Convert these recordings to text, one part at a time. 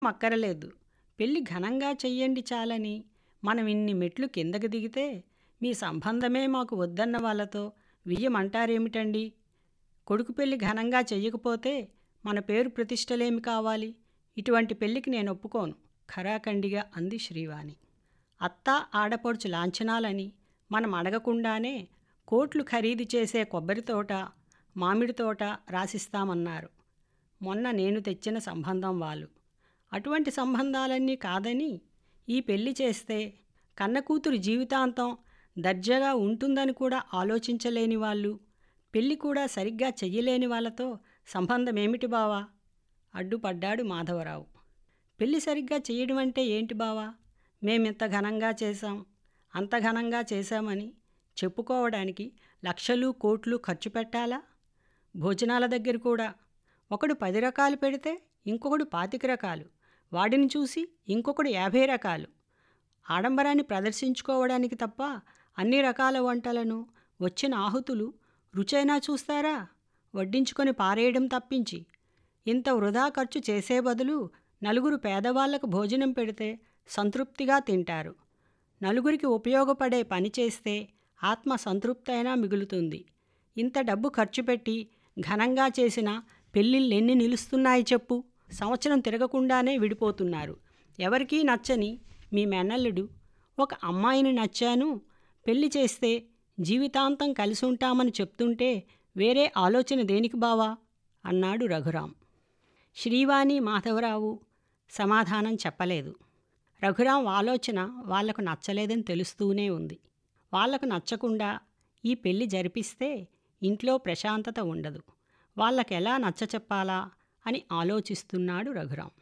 అక్కరలేదు పెళ్లి ఘనంగా చెయ్యండి చాలని మనం ఇన్ని మెట్లు కిందకి దిగితే మీ సంబంధమే మాకు వద్దన్న వాళ్ళతో వియ్యమంటారేమిటండి కొడుకు పెళ్లి ఘనంగా చెయ్యకపోతే మన పేరు ప్రతిష్టలేమి కావాలి ఇటువంటి పెళ్లికి నేను ఒప్పుకోను ఖరాఖండిగా అంది శ్రీవాణి అత్త ఆడపడుచు లాంఛనాలని మనం అడగకుండానే కోట్లు ఖరీదు చేసే కొబ్బరి తోట మామిడి తోట రాసిస్తామన్నారు మొన్న నేను తెచ్చిన సంబంధం వాళ్ళు అటువంటి సంబంధాలన్నీ కాదని ఈ పెళ్లి చేస్తే కన్నకూతురు జీవితాంతం దర్జాగా ఉంటుందని కూడా ఆలోచించలేని వాళ్ళు పెళ్లి కూడా సరిగ్గా చెయ్యలేని వాళ్ళతో సంబంధం ఏమిటి బావా అడ్డుపడ్డాడు మాధవరావు పెళ్లి సరిగ్గా చేయడం అంటే ఏంటి బావా మేమింత ఘనంగా చేశాం అంత ఘనంగా చేశామని చెప్పుకోవడానికి లక్షలు కోట్లు ఖర్చు పెట్టాలా భోజనాల దగ్గర కూడా ఒకడు పది రకాలు పెడితే ఇంకొకడు పాతిక రకాలు వాడిని చూసి ఇంకొకడు యాభై రకాలు ఆడంబరాన్ని ప్రదర్శించుకోవడానికి తప్ప అన్ని రకాల వంటలను వచ్చిన ఆహుతులు రుచైనా చూస్తారా వడ్డించుకొని పారేయడం తప్పించి ఇంత వృధా ఖర్చు చేసే బదులు నలుగురు పేదవాళ్లకు భోజనం పెడితే సంతృప్తిగా తింటారు నలుగురికి ఉపయోగపడే పని చేస్తే ఆత్మ సంతృప్తైనా మిగులుతుంది ఇంత డబ్బు ఖర్చు పెట్టి ఘనంగా చేసిన పెళ్ళిళ్ళెన్ని నిలుస్తున్నాయి చెప్పు సంవత్సరం తిరగకుండానే విడిపోతున్నారు ఎవరికీ నచ్చని మీ మేనల్లుడు ఒక అమ్మాయిని నచ్చాను పెళ్లి చేస్తే జీవితాంతం కలిసి ఉంటామని చెప్తుంటే వేరే ఆలోచన దేనికి బావా అన్నాడు రఘురాం శ్రీవాణి మాధవరావు సమాధానం చెప్పలేదు రఘురాం ఆలోచన వాళ్లకు నచ్చలేదని తెలుస్తూనే ఉంది వాళ్లకు నచ్చకుండా ఈ పెళ్లి జరిపిస్తే ఇంట్లో ప్రశాంతత ఉండదు వాళ్ళకి ఎలా నచ్చ చెప్పాలా అని ఆలోచిస్తున్నాడు రఘురాం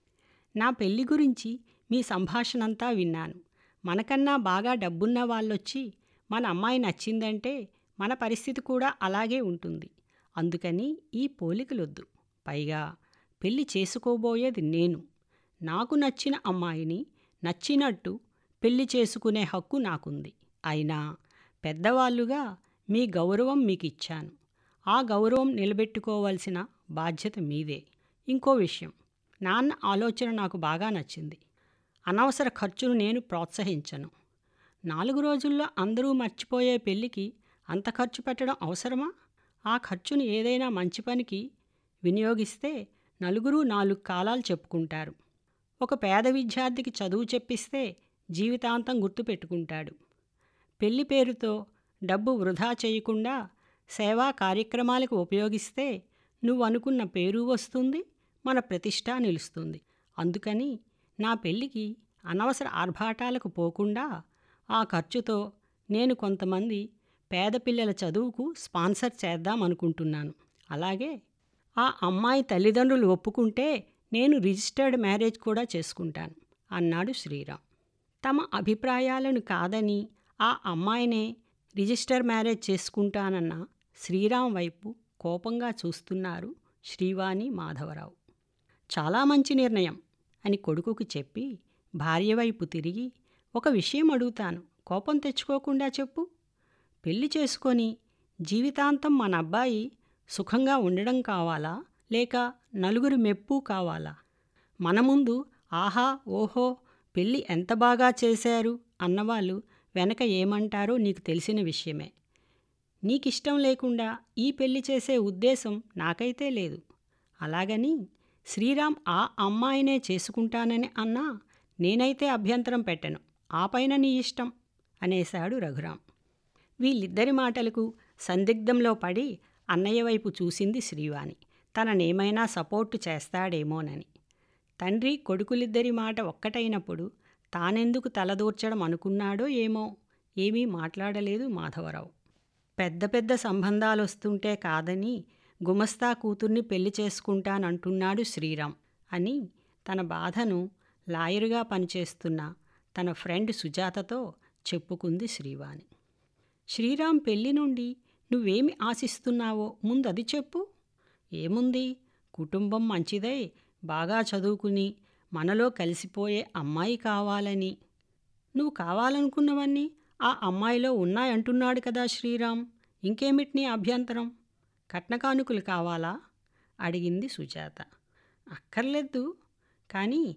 నా పెళ్లి గురించి మీ సంభాషణంతా విన్నాను మనకన్నా బాగా డబ్బున్న వాళ్ళొచ్చి మన అమ్మాయి నచ్చిందంటే మన పరిస్థితి కూడా అలాగే ఉంటుంది అందుకని ఈ పోలికలొద్దు పైగా పెళ్లి చేసుకోబోయేది నేను నాకు నచ్చిన అమ్మాయిని నచ్చినట్టు పెళ్లి చేసుకునే హక్కు నాకుంది అయినా పెద్దవాళ్ళుగా మీ గౌరవం మీకు ఇచ్చాను ఆ గౌరవం నిలబెట్టుకోవాల్సిన బాధ్యత మీదే ఇంకో విషయం నాన్న ఆలోచన నాకు బాగా నచ్చింది అనవసర ఖర్చును నేను ప్రోత్సహించను నాలుగు రోజుల్లో అందరూ మర్చిపోయే పెళ్ళికి అంత ఖర్చు పెట్టడం అవసరమా ఆ ఖర్చును ఏదైనా మంచి పనికి వినియోగిస్తే నలుగురు నాలుగు కాలాలు చెప్పుకుంటారు ఒక పేద విద్యార్థికి చదువు చెప్పిస్తే జీవితాంతం గుర్తుపెట్టుకుంటాడు పెళ్లి పేరుతో డబ్బు వృధా చేయకుండా సేవా కార్యక్రమాలకు ఉపయోగిస్తే నువ్వు అనుకున్న పేరు వస్తుంది మన ప్రతిష్ట నిలుస్తుంది అందుకని నా పెళ్ళికి అనవసర ఆర్భాటాలకు పోకుండా ఆ ఖర్చుతో నేను కొంతమంది పేద పిల్లల చదువుకు స్పాన్సర్ చేద్దాం అనుకుంటున్నాను అలాగే ఆ అమ్మాయి తల్లిదండ్రులు ఒప్పుకుంటే నేను రిజిస్టర్డ్ మ్యారేజ్ కూడా చేసుకుంటాను అన్నాడు శ్రీరామ్ తమ అభిప్రాయాలను కాదని ఆ అమ్మాయినే రిజిస్టర్ మ్యారేజ్ చేసుకుంటానన్న శ్రీరామ్ వైపు కోపంగా చూస్తున్నారు శ్రీవాణి మాధవరావు చాలా మంచి నిర్ణయం అని కొడుకుకి చెప్పి భార్య వైపు తిరిగి ఒక విషయం అడుగుతాను కోపం తెచ్చుకోకుండా చెప్పు పెళ్లి చేసుకొని జీవితాంతం మన అబ్బాయి సుఖంగా ఉండడం కావాలా లేక నలుగురు మెప్పు కావాలా మన ముందు ఆహా ఓహో పెళ్ళి ఎంత బాగా చేశారు అన్నవాళ్ళు వెనక ఏమంటారో నీకు తెలిసిన విషయమే నీకిష్టం లేకుండా ఈ పెళ్లి చేసే ఉద్దేశం నాకైతే లేదు అలాగని శ్రీరామ్ ఆ అమ్మాయినే చేసుకుంటానని అన్నా నేనైతే అభ్యంతరం పెట్టను ఆ పైన నీ ఇష్టం అనేశాడు రఘురాం వీళ్ళిద్దరి మాటలకు సందిగ్ధంలో పడి అన్నయ్య వైపు చూసింది శ్రీవాణి తననేమైనా సపోర్టు చేస్తాడేమోనని తండ్రి కొడుకులిద్దరి మాట ఒక్కటైనప్పుడు తానెందుకు తలదూర్చడం అనుకున్నాడో ఏమో ఏమీ మాట్లాడలేదు మాధవరావు పెద్ద పెద్ద సంబంధాలొస్తుంటే కాదని గుమస్తా కూతుర్ని పెళ్లి చేసుకుంటానంటున్నాడు శ్రీరామ్ అని తన బాధను లాయరుగా పనిచేస్తున్న తన ఫ్రెండ్ సుజాతతో చెప్పుకుంది శ్రీవాణి శ్రీరామ్ పెళ్లి నుండి నువ్వేమి ఆశిస్తున్నావో ముందు అది చెప్పు ఏముంది కుటుంబం మంచిదై బాగా చదువుకుని మనలో కలిసిపోయే అమ్మాయి కావాలని నువ్వు కావాలనుకున్నవన్నీ ఆ అమ్మాయిలో ఉన్నాయంటున్నాడు కదా శ్రీరామ్ ఇంకేమిటి నీ అభ్యంతరం కట్నకానుకలు కావాలా అడిగింది సుజాత అక్కర్లేదు కానీ